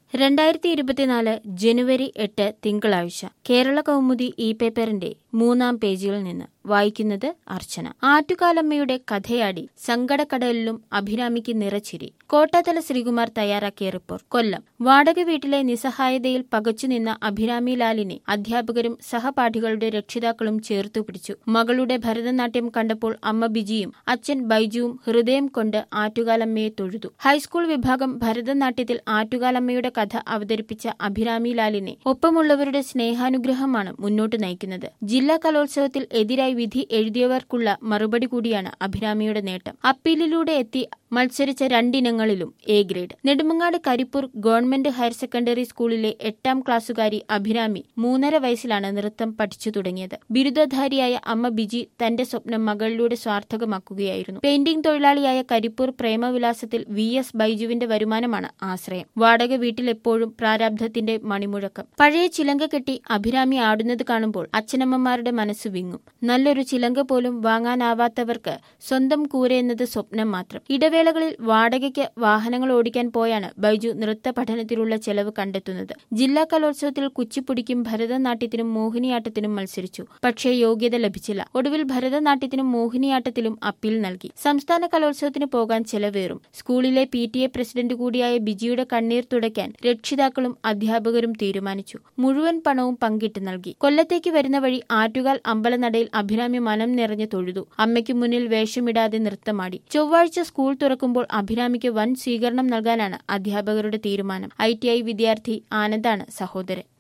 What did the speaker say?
രണ്ടായിരത്തി ഇരുപത്തിനാല് ജനുവരി എട്ട് തിങ്കളാഴ്ച കേരള കൗമുദി ഇ പേപ്പറിന്റെ മൂന്നാം പേജിൽ നിന്ന് വായിക്കുന്നത് അർച്ചന ആറ്റുകാലമ്മയുടെ കഥയാടി സങ്കടക്കടലിലും അഭിരാമിക്ക് നിറച്ചിരി കോട്ടാത്തല ശ്രീകുമാർ തയ്യാറാക്കിയ റിപ്പോർട്ട് കൊല്ലം വാടക വീട്ടിലെ നിസ്സഹായതയിൽ പകച്ചുനിന്ന അഭിരാമി ലാലിനെ അധ്യാപകരും സഹപാഠികളുടെ രക്ഷിതാക്കളും ചേർത്തുപിടിച്ചു മകളുടെ ഭരതനാട്യം കണ്ടപ്പോൾ അമ്മ ബിജിയും അച്ഛൻ ബൈജുവും ഹൃദയം കൊണ്ട് ആറ്റുകാലമ്മയെ തൊഴുതു ഹൈസ്കൂൾ വിഭാഗം ഭരതനാട്യത്തിൽ ആറ്റുകാലമ്മയുടെ കഥ അവതരിപ്പിച്ച അഭിരാമി ലാലിനെ ഒപ്പമുള്ളവരുടെ സ്നേഹാനുഗ്രഹമാണ് മുന്നോട്ട് നയിക്കുന്നത് ജില്ലാ കലോത്സവത്തിൽ എതിരായി വിധി എഴുതിയവർക്കുള്ള മറുപടി കൂടിയാണ് അഭിരാമിയുടെ നേട്ടം അപ്പീലിലൂടെ എത്തി മത്സരിച്ച രണ്ടിനങ്ങളിലും A grade Nedumangad Karippur government higher secondary സ്കൂളിലെ എട്ടാം ക്ലാസ്സുകാരി അഭിരാമി മൂന്നര വയസ്സിലാണ് നൃത്തം പഠിച്ചു തുടങ്ങിയത് ബിരുദധാരിയായ അമ്മ ബിജി തന്റെ സ്വപ്നം മകളിലൂടെ സ്വാർത്ഥകമാക്കുകയായിരുന്നു പെയിന്റിംഗ് തൊഴിലാളിയായ കരിപ്പൂർ പ്രേമവിലാസത്തിൽ വി എസ് ബൈജുവിന്റെ വരുമാനമാണ് ആശ്രയം വാടക വീട്ടിലെപ്പോഴും പ്രാരാബ്ധത്തിന്റെ മണിമുഴക്കം പഴയ ചിലങ്ക കെട്ടി അഭിരാമി ആടുന്നത് കാണുമ്പോൾ അച്ഛനമ്മമാരുടെ മനസ്സ് വിങ്ങും നല്ലൊരു ചിലങ്ക പോലും വാങ്ങാനാവാത്തവർക്ക് സ്വന്തം കൂര എന്നത് സ്വപ്നം മാത്രം ഇടവേളകളിൽ വാടകയ്ക്ക് വാഹനങ്ങൾ ഓടിക്കാൻ പോയാണ് ബൈജു നൃത്ത പഠനത്തിലുള്ള ചെലവ് കണ്ടെത്തുന്നത് ജില്ലാ കലോത്സവത്തിൽ കുച്ചിപ്പുടിക്കും ഭരതനാട്യത്തിനും മോഹിനിയാട്ടത്തിനും മത്സരിച്ചു പക്ഷേ യോഗ്യത ലഭിച്ചില്ല ഒടുവിൽ ഭരതനാട്യത്തിനും മോഹിനിയാട്ടത്തിലും അപ്പീൽ നൽകി സംസ്ഥാന കലോത്സവത്തിന് പോകാൻ ചെലവേറും സ്കൂളിലെ പി ടി എ പ്രസിഡന്റ് കൂടിയായ ബിജിയുടെ കണ്ണീർ തുടയ്ക്കാൻ രക്ഷിതാക്കളും അധ്യാപകരും തീരുമാനിച്ചു മുഴുവൻ പണവും പങ്കിട്ട് നൽകി കൊല്ലത്തേക്ക് വരുന്ന വഴി ആറ്റുകാൽ അമ്പലനടയിൽ അഭിരാമി മനം നിറഞ്ഞു തൊഴുതു അമ്മയ്ക്ക് മുന്നിൽ വേഷമിടാതെ നൃത്തമാടി ചൊവ്വാഴ്ച സ്കൂൾ തുറക്കുമ്പോൾ അഭിരാമിക്ക് വൻ സ്വീകരണം നൽകാനാണ് അധ്യാപകരുടെ തീരുമാനം ഐ വിദ്യാർത്ഥി ആനന്ദാണ് സഹോദരൻ